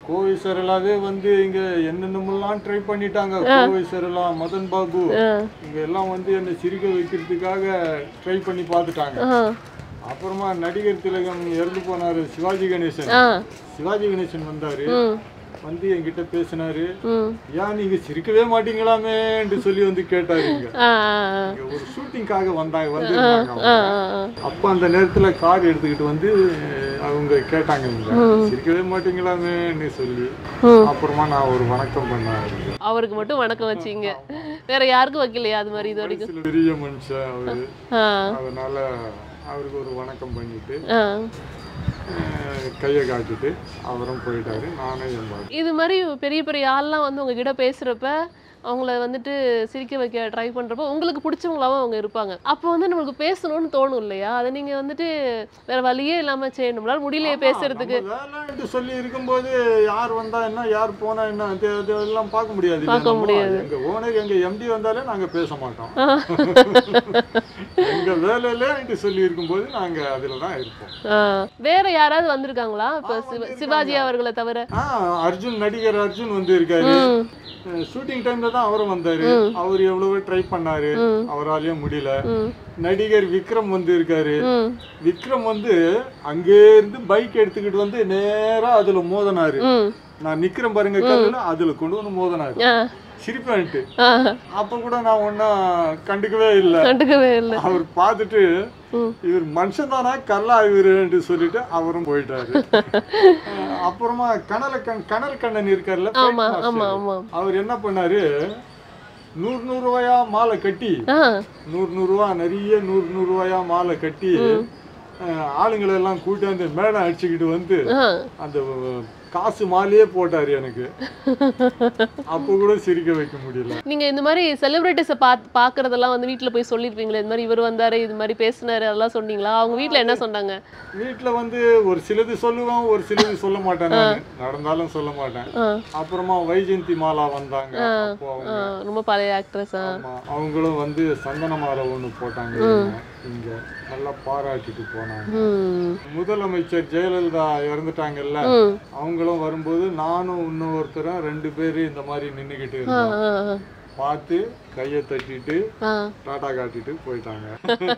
கோவை சரளாவே வந்து இங்க என்னென்னமெல்லாம் ட்ரை பண்ணிட்டாங்க கோவை சரளா மதன் பாபு இங்க எல்லாம் வந்து என்னை சிரிக்க வைக்கிறதுக்காக ட்ரை பண்ணி பார்த்துட்டாங்க ஆ அப்புறமா நடிகர் திலகம் இறந்து போனாரு சிவாஜி கணேசன் ஆ சிவாஜி கணேசன் வந்தாரு ம் வந்து என்கிட்ட பேசினாரு ம் ஏன் நீங்க சிரிக்கவே மாட்டீங்களாமேன்னு சொல்லி வந்து கேட்டாரு இங்க ஆ ஆ இங்க ஒரு ஷூட்டிங்காக வந்தாங்க வந்திருந்தாங்க அவங்க. ஆ ஆ ஆ அப்ப அந்த நேரத்துல கார் எடுத்துக்கிட்டு வந்து அவங்க கேட்டாங்க இங்க சிரிக்கவே மாட்டீங்களாமேன்னு சொல்லி ம். அப்புறமா நான் ஒரு வணக்கம் பண்ணேன் அவருக்கு அவருக்கு மட்டும் வணக்கம் வச்சீங்க வேற யாருக்கும் வைக்கலையா அது மாதிரி இது வரைக்கும் சில பெரிய மனுஷன் அவரு ஆ அதனால அவருக்கு ஒரு வணக்கம் பண்ணிட்டு ஆ அஹ், கையை காட்டிட்டு அவரும் போயிட்டாரு நானே என் பாட்டு. இது மாதிரி பெரிய பெரிய ஆள்லாம் வந்து உங்ககிட்ட பேசுறப்ப அவங்கள வந்துட்டு சிரிக்க வைக்க ட்ரை பண்றப்ப உங்களுக்கு பிடிச்சவங்களாவும் அவங்க இருப்பாங்க அப்போ வந்து நம்மளுக்கு பேசணும்னு தோணும் இல்லையா அதை நீங்க வந்துட்டு வேற வழியே இல்லாம செய்யணும் நம்மளால முடியலையே பேசுறதுக்கு நம்ம வேலைன்ட்டு சொல்லி இருக்கும்போது யார் வந்தா என்ன யார் போனா என்ன அது அதெல்லாம் பார்க்க முடியாது இல்லையா பார்க்க நம்ம? முடியாது. எங்க ஓனர் எங்க எம்டி வந்தாலே நாங்க பேச மாட்டோம் எங்க வேலையில சொல்லி இருக்கும்போது நாங்க அதுல தான் இருப்போம் ஆ. வேற யாராவது வந்திருக்காங்களா இப்ப சிவ- சிவாஜி அவர்களை தவிர ஆ அர்ஜுன் நடிகர் அர்ஜுன் வந்து இருக்காரு ம், ஷூட்டிங் டைம்ல தான் அவரும் வந்தாரு அவர் எவ்வளவோ ட்ரை பண்ணாரு அவராலையும் முடியல ம், நடிகர் விக்ரம் வந்து இருக்காரு ம், விக்ரம் வந்து அங்கே இருந்து பைக் எடுத்துக்கிட்டு வந்து நேரா அதுல மோதனாரு ம். நான் நிக்கிறேன் பாருங்க கல்லுல அதுல கொண்டு வந்து மோதனாரு ஆ, சிரிப்பேன்ட்டு ஆ. அப்ப கூட நான் ஒன்னும் கண்டுக்கவே இல்லை கண்டுக்கவே இல்லை அவர் பார்த்துட்டு ம். இவர் மனுஷன் தானா கல்லா இவருன்ட்டு சொல்லிட்டு அவரும் போயிட்டாரு அஹ் அப்புறமா கனல கண் கனல் கண்ணன் இருக்கார்ல fight ஆமா master. ஆமா ஆமா அவர் என்ன பண்ணாரு நூறு நூறு ரூபாயா மாலை கட்டி ஆ நூறு நூறு ரூபா நிறைய நூறு நூறு ரூபாயா மாலை கட்டி அஹ் ஆளுங்களை எல்லாம் கூட்டாந்து மேடம் அடிச்சுக்கிட்டு வந்து ஆ அந்த அஹ், காசு மாலையே போட்டாரு எனக்கு அப்போ கூட சிரிக்க வைக்க முடியல நீங்க இந்த மாதிரி செலிபிரிட்டிஸை பாத் பாக்குறதெல்லாம் வந்து வீட்ல போய் சொல்லிருப்பீங்களே இந்த மாதிரி இவர் வந்தாரு இது மாதிரி பேசினாரு அதெல்லாம் சொன்னீங்களா அவங்க வீட்ல என்ன சொன்னாங்க வீட்ல வந்து ஒரு சிலது சொல்லுவேன் ஒரு சிலது சொல்ல மாட்டேன் நானு. நடந்தாலும் சொல்ல மாட்டேன் ஆ, அப்புறமா வைஜெயந்தி மாலா வந்தாங்க அப்போ அவங்க ஆ, ரொம்ப பழைய ஆக்ட்ரஸா ஆமா, அவங்களும் வந்து சந்தன மாலை ஒண்ணு போட்டாங்க இங்க நல்லா பாராட்டிட்டு போனாங்க ம் முதலமைச்சர் ஜெயலலிதா இறந்துட்டாங்கல்ல ம் அவங்களும் வரும்போது நானும் இன்னொருத்தரும் ரெண்டு பேரு இந்த மாதிரி நின்னுக்கிட்டு ஆ, இருந்தோம் ஆ, பார்த்து கையை தட்டிட்டு ஆ டாட்டா காட்டிட்டு போயிட்டாங்க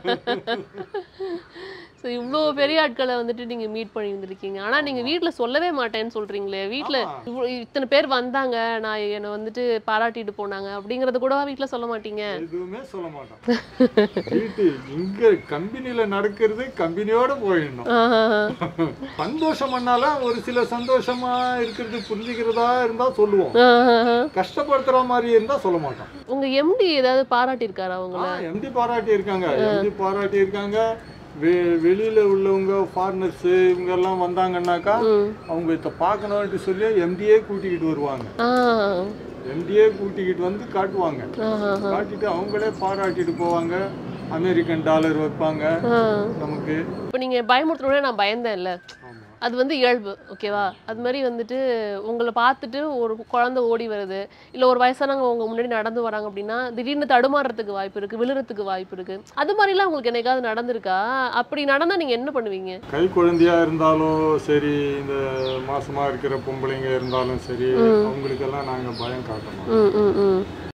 ஸோ இவ்வளோ பெரிய ஆட்களை வந்துட்டு நீங்க மீட் பண்ணி இருந்திருக்கீங்க ஆனா நீங்க வீட்ல சொல்லவே மாட்டேன்னு சொல்றீங்களே வீட்ல இவ்வளோ இத்தனை பேர் வந்தாங்க நான் என்னை வந்துட்டு பாராட்டிட்டு போனாங்க அப்படிங்கறத கூட வீட்ல சொல்ல மாட்டீங்க எதுவுமே சொல்ல மாட்டோம் வீட்டு இங்க கம்பெனில நடக்கிறது கம்பெனியோட போயிடணும் ஆ, ஆ, ஆ. சந்தோஷம் பண்ணாலும் ஒரு சில சந்தோஷமா இருக்கிறது புரிஞ்சுக்கிறதா இருந்தா சொல்லுவோம் ஆ, ஆ, ஆ. கஷ்டப்படுத்துற மாதிரி இருந்தா சொல்ல மாட்டோம் உங்க எம்டி ஏதாவது பாராட்டியிருக்காரா அவங்கள எம்டி பாராட்டி இருக்காங்க எம்டி பாராட்டி இருக்காங்க வெ- வெளியில உள்ளவங்க ஃபாரினர்ஸ் இவங்க எல்லாம் வந்தாங்கன்னாக்கா ம் அவங்க இத பார்க்கணும்னு சொல்லி எம்டியே கூட்டிக்கிட்டு வருவாங்க ஆ எம்டியே கூட்டிக்கிட்டு வந்து காட்டுவாங்க ஆ, ஆ, காட்டிட்டு அவங்களே பாராட்டிட்டு போவாங்க அமெரிக்கன் டாலர் வைப்பாங்க ஆ. நமக்கு இப்போ நீங்க பயமுறுத்தணும்னே நான் பயந்தேன்ல ஆமா அது வந்து இயல்பு ஓகேவா அது மாதிரி வந்துட்டு உங்களை பார்த்துட்டு ஒரு குழந்தை ஓடி வருது இல்லை ஒரு வயசானவங்க உங்க முன்னாடி நடந்து வராங்க அப்படின்னா திடீர்னு தடுமாறுறதுக்கு வாய்ப்பு இருக்கு விழுறதுக்கு வாய்ப்பு இருக்கு அது மாதிரிலாம் உங்களுக்கு என்னைக்காவது நடந்திருக்கா அப்படி நடந்தா நீங்க என்ன பண்ணுவீங்க கை குழந்தையா இருந்தாலும் சரி இந்த மாசமா இருக்கிற பொம்பளைங்க இருந்தாலும் சரி அவங்களுக்கெல்லாம் நாங்க பயம் காட்டணும் ம் ம் ம்